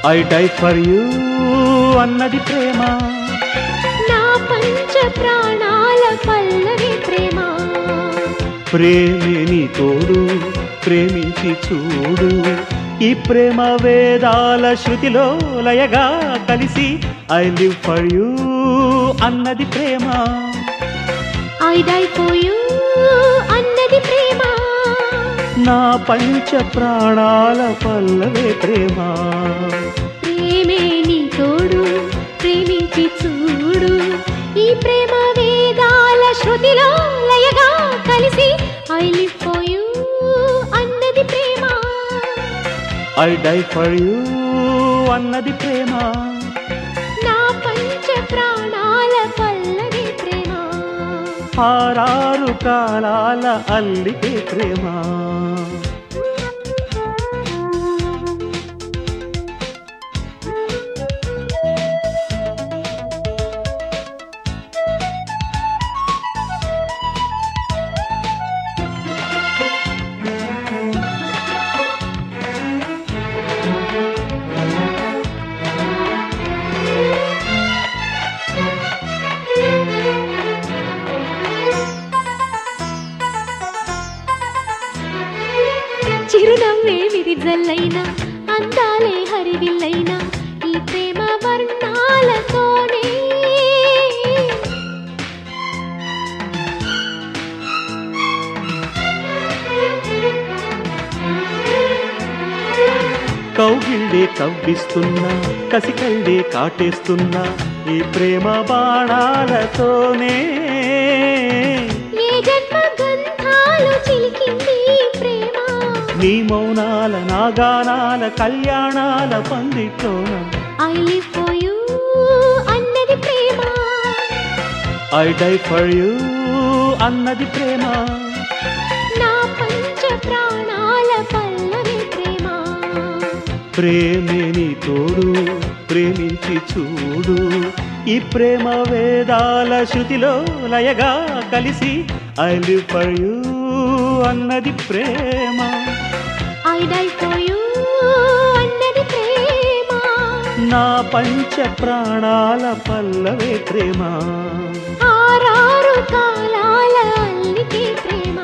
I die for you అన్నది ప్రేమ నా పంచ ప్రాణాల పల్లవి ప్రేమ ప్రేమే నీ తోడు ప్రేమించి చూడు ఈ ప్రేమ వేదాల శృతిలో లయగా కలిసి ఐ లివ్ ఫర్ యూ అన్నది ప్రేమ ఐ డై ఫర్ యూ అన్నది ప్రేమ నా పంచ ప్రాణాల పల్లవే ప్రేమ ప్రేమే నీ తోడు ప్రేమించి చూడు ఈ ప్రేమ వేదాల శృతిలో లయగా కలిసి ఐ లివ్ ఫర్ యూ అన్నది ప్రేమ ఐ డై ఫర్ యూ అన్నది ప్రేమ నా పంచ ప్రాణాల పల్లవి ప్రేమ ఆరారు కాలాల అల్లికే ప్రేమ చిరునవ్వే విరిజల్లైనా అందాలే హరివిల్లైనా ఈ ప్రేమ వర్ణాలతోనే కౌగిళ్ళే కవ్విస్తున్నా కసికళ్ళే కాటేస్తున్నా ఈ ప్రేమ బాణాలతోనే ఏ జన్మ గంధాలు చిలికింది ఈ ప్రేమ నీ మౌనాల నాగానాల కళ్యాణాల పందిట్లోన ఐ లివ్ ఫర్ యూ అన్నది ప్రేమ ఐ డై ఫర్ యూ అన్నది ప్రేమ నా పంచ ప్రాణాల పల్లవి ప్రేమ ప్రేమే నీ తోడు ప్రేమించి చూడు ఈ ప్రేమ వేదాల శృతిలో లయగా కలిసి ఐ లివ్ ఫర్ యూ అన్నది ప్రేమ ఐ డై ఫర్ యూ అన్నది ప్రేమ నా పంచ ప్రాణాల పల్లవే ప్రేమ ఆరారు కాలాల అల్లికి ప్రేమ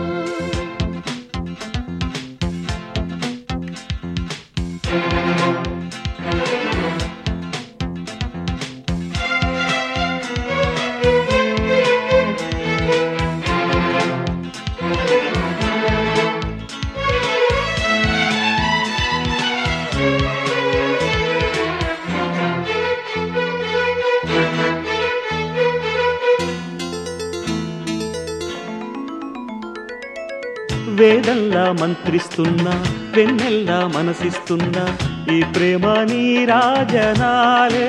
వేదల్లా మంత్రిస్తున్నా వెన్నెల్లా మనసిస్తున్నా ఈ ప్రేమ నీ రాజనాలే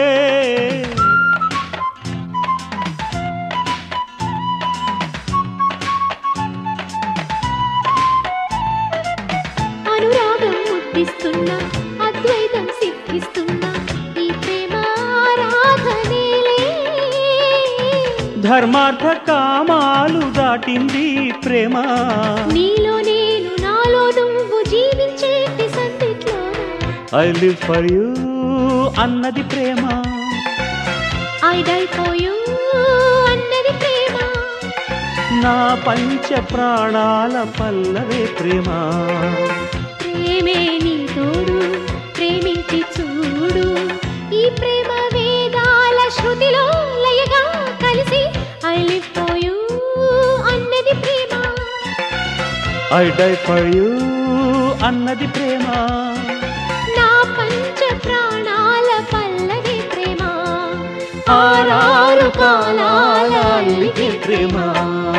అనురాగం ముద్దిస్తున్నా అద్వైతం సిద్ధిస్తున్నా ఈ ప్రేమ ఆరాధనేలే ధర్మార్థ కామాలు దాటింది ఈ ప్రేమ నీలో నేను నాలో నువ్వు జీవించేటి సందిట్లో ఐ లివ్ ఫర్ యూ అన్నది ప్రేమ ఐ డై ఫర్ యూ అన్నది ప్రేమ నా పంచ ప్రాణాల పల్లవే ప్రేమ ప్రేమే నీ తోడు ప్రేమించి చూడు ఈ ప్రేమ వేదాల శృతిలో లయగా కలిసి ఐ లివ్ ఫర్ యూ అన్నది ప్రేమ ఐ డై ఫర్ యూ అన్నది ప్రేమ నా పంచ ప్రాణాల పల్లవి ప్రేమ ఆరారు కాలాల అల్లికే ప్రేమ